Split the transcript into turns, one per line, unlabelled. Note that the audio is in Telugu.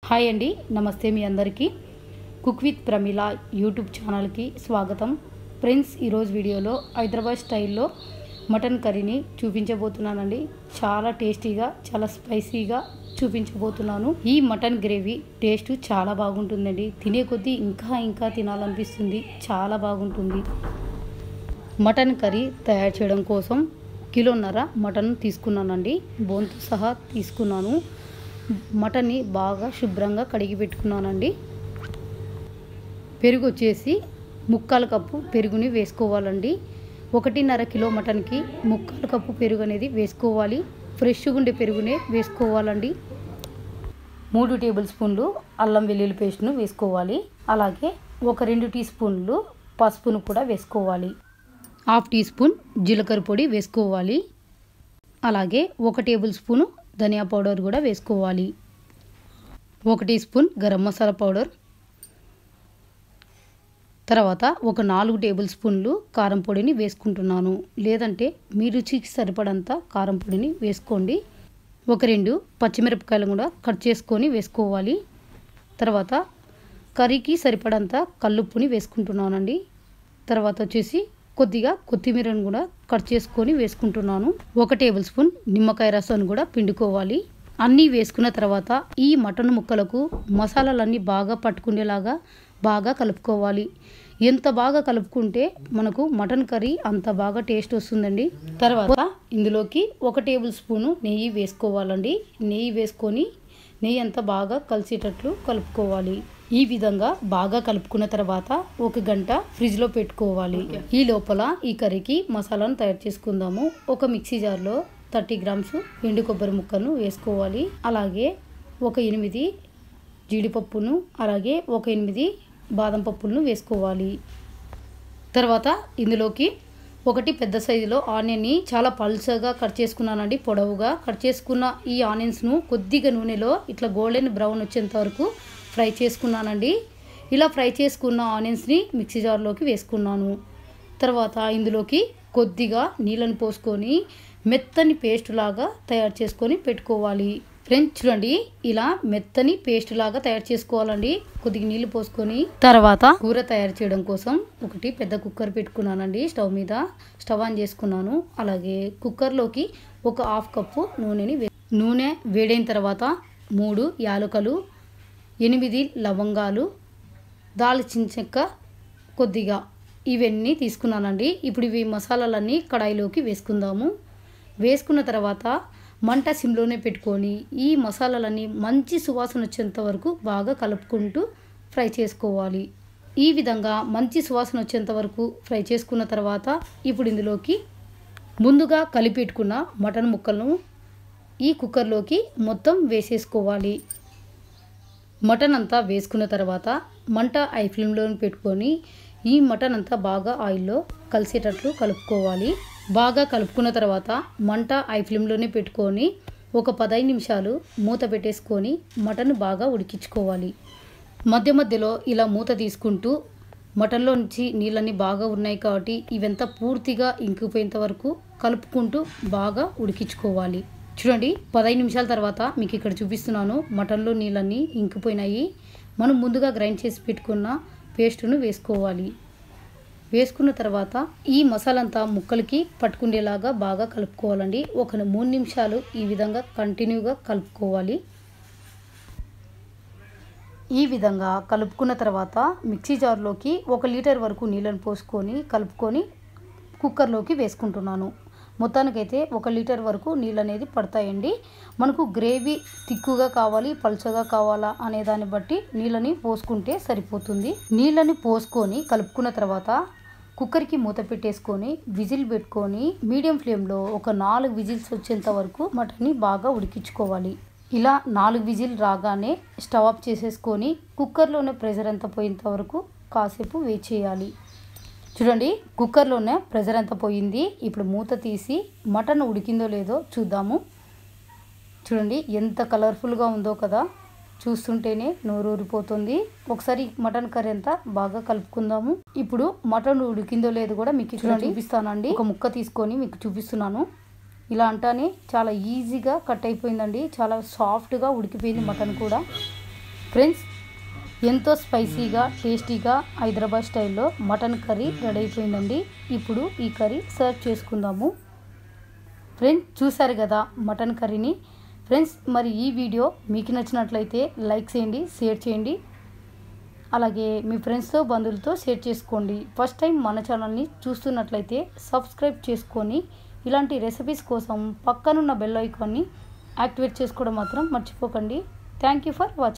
హాయ్ అండి నమస్తే మీ అందరికీ కుక్ విత్ ప్రమిళ యూట్యూబ్ ఛానల్కి స్వాగతం ఫ్రెండ్స్ ఈరోజు వీడియోలో హైదరాబాద్ స్టైల్లో మటన్ కర్రీని చూపించబోతున్నానండి చాలా టేస్టీగా చాలా స్పైసీగా చూపించబోతున్నాను ఈ మటన్ గ్రేవీ టేస్ట్ చాలా బాగుంటుందండి తినే కొద్దీ ఇంకా ఇంకా తినాలనిపిస్తుంది చాలా బాగుంటుంది మటన్ కర్రీ తయారు చేయడం కోసం కిలోన్నర మటన్ తీసుకున్నానండి బోన్తో సహా తీసుకున్నాను మటన్ని బాగా శుభ్రంగా కడిగి పెట్టుకున్నానండి పెరుగు వచ్చేసి ముక్కాల కప్పు పెరుగుని వేసుకోవాలండి ఒకటిన్నర కిలో మటన్కి ముక్కాల కప్పు పెరుగు అనేది వేసుకోవాలి ఫ్రెష్గా ఉండే పెరుగునే వేసుకోవాలండి మూడు టేబుల్ స్పూన్లు అల్లం వెల్లుల్లి పేస్ట్ను వేసుకోవాలి అలాగే ఒక రెండు టీ స్పూన్లు పసుపును కూడా వేసుకోవాలి హాఫ్ టీ స్పూన్ జీలకర్ర పొడి వేసుకోవాలి అలాగే ఒక టేబుల్ స్పూను ధనియా పౌడర్ కూడా వేసుకోవాలి ఒక teaspoon garam masala powder తర్వాత ఒక నాలుగు టేబుల్ స్పూన్లు కారం పొడిని వేసుకుంటున్నాను లేదంటే మీ రుచికి సరిపడంత కారం పొడిని వేసుకోండి ఒక రెండు పచ్చిమిరపకాయలు కూడా కట్ చేసుకొని వేసుకోవాలి తర్వాత కర్రీకి సరిపడంత కల్లుప్పుని వేసుకుంటున్నానండి తర్వాత వచ్చేసి కొద్దిగా కొత్తిమీరను కూడా కట్ చేసుకొని వేసుకుంటున్నాను ఒక టేబుల్ స్పూన్ నిమ్మకాయ రసాన్ని కూడా పిండుకోవాలి అన్నీ వేసుకున్న తర్వాత ఈ మటన్ ముక్కలకు మసాలాలన్నీ బాగా పట్టుకునేలాగా బాగా కలుపుకోవాలి ఎంత బాగా కలుపుకుంటే మనకు మటన్ కర్రీ అంత బాగా టేస్ట్ వస్తుందండి తర్వాత ఇందులోకి ఒక టేబుల్ స్పూను నెయ్యి వేసుకోవాలండి నెయ్యి వేసుకొని నెయ్యి అంతా బాగా కలిసేటట్లు కలుపుకోవాలి ఈ విధంగా బాగా కలుపుకున్న తర్వాత ఒక గంట ఫ్రిడ్జ్లో పెట్టుకోవాలి ఈ లోపల ఈ కర్రీకి మసాలాను తయారు చేసుకుందాము ఒక మిక్సీ జార్లో థర్టీ గ్రామ్స్ ఎండు కొబ్బరి ముక్కను వేసుకోవాలి అలాగే ఒక ఎనిమిది జీడిపప్పును అలాగే ఒక ఎనిమిది బాదం పప్పులను వేసుకోవాలి తర్వాత ఇందులోకి ఒకటి పెద్ద సైజులో ఆనియన్ని చాలా పల్చగా కట్ చేసుకున్నానండి పొడవుగా కట్ చేసుకున్న ఈ ఆనియన్స్ను కొద్దిగా నూనెలో ఇట్లా గోల్డెన్ బ్రౌన్ వచ్చేంత వరకు ఫ్రై చేసుకున్నానండి ఇలా ఫ్రై చేసుకున్న ఆనియన్స్ని మిక్సీ జార్లోకి వేసుకున్నాను తర్వాత ఇందులోకి కొద్దిగా నీళ్ళని పోసుకొని మెత్తని పేస్ట్ లాగా తయారు చేసుకొని పెట్టుకోవాలి ఫ్రెండ్స్ చూడండి ఇలా మెత్తని పేస్ట్ లాగా తయారు చేసుకోవాలండి కొద్దిగా నీళ్లు పోసుకొని తర్వాత కూర తయారు చేయడం కోసం ఒకటి పెద్ద కుక్కర్ పెట్టుకున్నానండి స్టవ్ మీద స్టవ్ ఆన్ చేసుకున్నాను అలాగే కుక్కర్లోకి ఒక హాఫ్ కప్పు నూనెని వే నూనె వేడైన తర్వాత మూడు యాలకులు ఎనిమిది లవంగాలు దాల్చిన చెక్క కొద్దిగా ఇవన్నీ తీసుకున్నానండి ఇప్పుడు ఇవి మసాలాలన్నీ కడాయిలోకి వేసుకుందాము వేసుకున్న తర్వాత మంట సిమ్లోనే పెట్టుకొని ఈ మసాలాలన్నీ మంచి సువాసన వచ్చేంత వరకు బాగా కలుపుకుంటూ ఫ్రై చేసుకోవాలి ఈ విధంగా మంచి సువాసన వచ్చేంత వరకు ఫ్రై చేసుకున్న తర్వాత ఇప్పుడు ఇందులోకి ముందుగా కలిపెట్టుకున్న మటన్ ముక్కలను ఈ కుక్కర్లోకి మొత్తం వేసేసుకోవాలి మటన్ అంతా వేసుకున్న తర్వాత మంట ఐ ఫ్లేమ్లో పెట్టుకొని ఈ మటన్ అంతా బాగా ఆయిల్లో కలిసేటట్లు కలుపుకోవాలి బాగా కలుపుకున్న తర్వాత మంట ఐ ఫ్లేమ్లోనే పెట్టుకొని ఒక పదహైదు నిమిషాలు మూత పెట్టేసుకొని మటన్ బాగా ఉడికించుకోవాలి మధ్య మధ్యలో ఇలా మూత తీసుకుంటూ మటన్లో నుంచి నీళ్ళన్నీ బాగా ఉన్నాయి కాబట్టి ఇవంతా పూర్తిగా ఇంకిపోయేంత వరకు కలుపుకుంటూ బాగా ఉడికించుకోవాలి చూడండి పదహైదు నిమిషాల తర్వాత మీకు ఇక్కడ చూపిస్తున్నాను మటన్లో నీళ్ళన్నీ ఇంకిపోయినాయి మనం ముందుగా గ్రైండ్ చేసి పెట్టుకున్న పేస్టును వేసుకోవాలి వేసుకున్న తర్వాత ఈ మసాలా అంతా ముక్కలకి పట్టుకునేలాగా బాగా కలుపుకోవాలండి ఒక మూడు నిమిషాలు ఈ విధంగా కంటిన్యూగా కలుపుకోవాలి ఈ విధంగా కలుపుకున్న తర్వాత మిక్సీ జార్లోకి ఒక లీటర్ వరకు నీళ్ళని పోసుకొని కలుపుకొని కుక్కర్లోకి వేసుకుంటున్నాను మొత్తానికైతే ఒక లీటర్ వరకు నీళ్ళు అనేది పడతాయండి మనకు గ్రేవీ తిక్కుగా కావాలి పలుచగా కావాలా అనే దాన్ని బట్టి నీళ్ళని పోసుకుంటే సరిపోతుంది నీళ్ళని పోసుకొని కలుపుకున్న తర్వాత కుక్కర్కి మూత పెట్టేసుకొని విజిల్ పెట్టుకొని మీడియం ఫ్లేమ్లో ఒక నాలుగు విజిల్స్ వచ్చేంత వరకు మటన్ని బాగా ఉడికించుకోవాలి ఇలా నాలుగు విజిల్ రాగానే స్టవ్ ఆఫ్ చేసేసుకొని కుక్కర్లోనే ప్రెషర్ అంతా పోయేంత వరకు కాసేపు వెయిట్ చేయాలి చూడండి కుక్కర్లోనే ప్రెషర్ అంతా పోయింది ఇప్పుడు మూత తీసి మటన్ ఉడికిందో లేదో చూద్దాము చూడండి ఎంత కలర్ఫుల్గా ఉందో కదా చూస్తుంటేనే నోరు ఊరిపోతుంది ఒకసారి మటన్ కర్రీ అంతా బాగా కలుపుకుందాము ఇప్పుడు మటన్ ఉడికిందో లేదో కూడా మీకు ఇక్కడ చూపిస్తానండి ఒక ముక్క తీసుకొని మీకు చూపిస్తున్నాను ఇలా అంటానే చాలా ఈజీగా కట్ అయిపోయిందండి చాలా సాఫ్ట్గా ఉడికిపోయింది మటన్ కూడా ఫ్రెండ్స్ ఎంతో స్పైసీగా టేస్టీగా హైదరాబాద్ స్టైల్లో మటన్ కర్రీ రెడీ అయిపోయిందండి ఇప్పుడు ఈ కర్రీ సర్వ్ చేసుకుందాము ఫ్రెండ్స్ చూసారు కదా మటన్ కర్రీని ఫ్రెండ్స్ మరి ఈ వీడియో మీకు నచ్చినట్లయితే లైక్ చేయండి షేర్ చేయండి అలాగే మీ ఫ్రెండ్స్తో బంధువులతో షేర్ చేసుకోండి ఫస్ట్ టైం మన ఛానల్ని చూస్తున్నట్లయితే సబ్స్క్రైబ్ చేసుకొని ఇలాంటి రెసిపీస్ కోసం పక్కనున్న బెల్ ఐకాన్ని యాక్టివేట్ చేసుకోవడం మాత్రం మర్చిపోకండి థ్యాంక్ యూ ఫర్ వాచింగ్